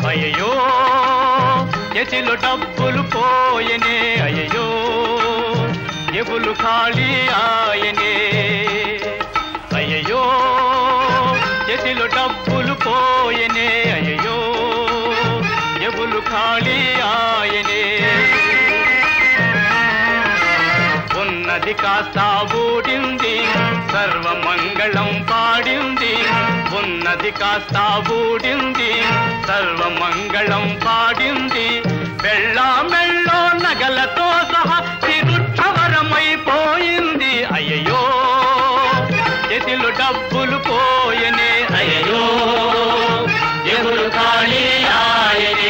అయ్యో చేతిలో డబ్బులు పోయనే అయ్యో ఎబులు ఖాళీ ఆయనే అయ్యో చేతిలో డబ్బులు పోయనే అయ్యో ఎబులు ఖాళీ ఆయనే ఉన్నది కాస్త ఊడింది సర్వమంగళం పాడింది ఉన్నది కాస్త ఊడింది సర్వమంగళం పాడింది వెళ్ళ మెళ్ళో నగలతో సహా తిరుక్షవరమైపోయింది అయ్యయ్యో చేతిలో డబ్బులు పోయనే అయ్యయ్యో ఎవరు ఖాళీ ఆయనే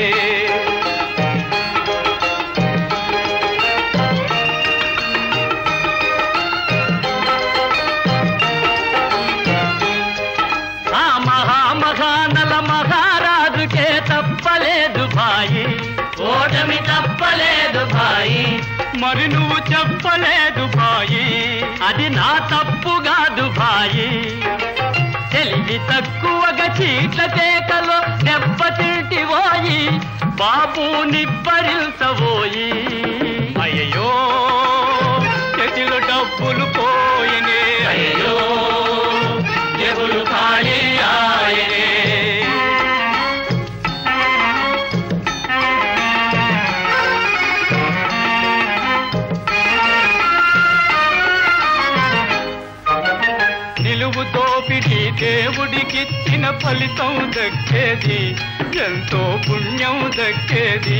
ఆ మహామహానల మహారాజుకే తప్పలేదు భాయి ఓటమి తప్పలేదు భాయి మరి నువ్వు చెప్పలేదు భాయి అది నా తప్పు కాదు భాయి తెలివి తక్కువగా చీట్ల తేకలో దెబ్బతింటివోయి బాబు నిబ్బరించబోయి అయ్యో చేతిలో డబ్బులు పోయినే అయ్యో జబులు ఖాళీ ఆయనే నిలువు తోపిడి దేవుడికిచ్చిన ఫలితం దక్కేది ఎంతో పుణ్యం దక్కేది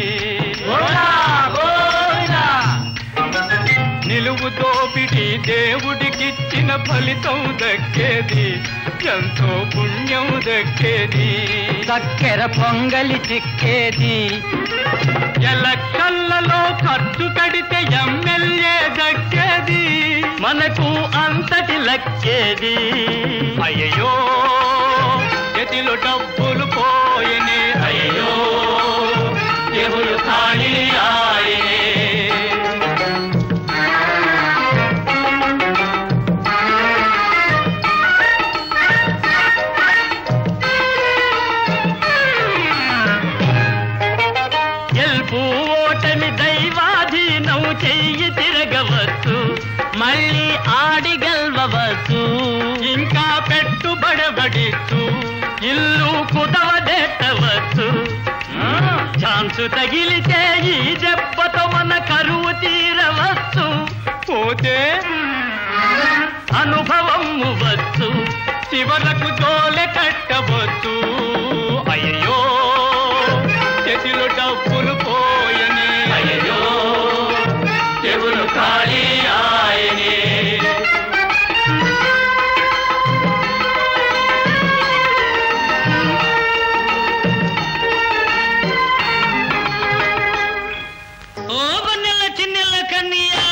నిలువు తోపిడి దేవుడికిచ్చిన ఫలితం దక్కేది ఎంతో పుణ్యం దక్కేది చక్కెర పొంగలి చిక్కేది ఎలక్షన్లలో ఖర్చు కడితే ఎమ్మెల్యే దక్కేది మనకు అంతటి లక్కేది అయ్యో చేతిలో డబ్బులు పోయనే అయ్యో ఎవరు ఖాళీ ఆయనే గెలుపు ఓటమి దైవాధీనం చెయ్యి తిరగవచ్చు మళ్ళీ ఆడి గెలవచ్చు ఇంకా పెట్టుబడబడిచ్చు ఇల్లు కుదవదెట్టవచ్చు ఛాన్సు తగిలితే ఈ దెబ్బతో మన కరువు తీరవచ్చు పోతే అనుభవం వచ్చు చివరకు తోలె కట్టవచ్చు అయ్యో చేతిలో డబ్బులు పోయని అయ్యో చెవులు ఖాళీ ఆయనే ఓ బన్నెల చిన్నెల కన్నయ్య